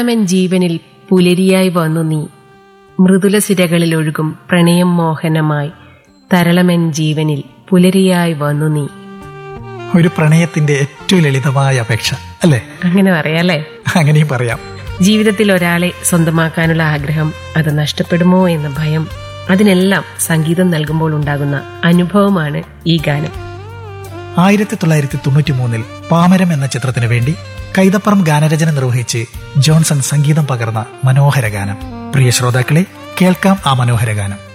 അവൻ ജീവനിൽ പുലരിയായി വന്നു നീ മൃദുല സിരകളിൽ ഒഴുകും പ്രണയം മോഹനമായി തരളമൻ ജീവനിൽ പുലരിയായി വന്നു നീ ഒരു പ്രണയത്തിന്റെ ഏറ്റവും ലളിതമായ അപേക്ഷ അല്ലേ അങ്ങനെ പറയാല്ലേ അങ്ങനെയും പറയാം ജീവിതത്തിൽ ഒരാളെ സ്വന്തമാക്കാനുള്ള ആഗ്രഹം അത് നഷ്ടപ്പെടുമോ എന്ന ഭയം അതിനെല്ലാം സംഗീതം നൽകുമ്പോൾ ഉണ്ടാകുന്ന അനുഭവമാണ് ഈ ഗാനം ആയിരത്തി തൊള്ളായിരത്തി തൊണ്ണൂറ്റി മൂന്നിൽ പാമരം എന്ന ചിത്രത്തിനു വേണ്ടി കൈതപ്പുറം ഗാനരചന നിർവഹിച്ച് ജോൺസൺ സംഗീതം പകർന്ന മനോഹര ഗാനം പ്രിയ ശ്രോതാക്കളെ കേൾക്കാം ആ മനോഹര ഗാനം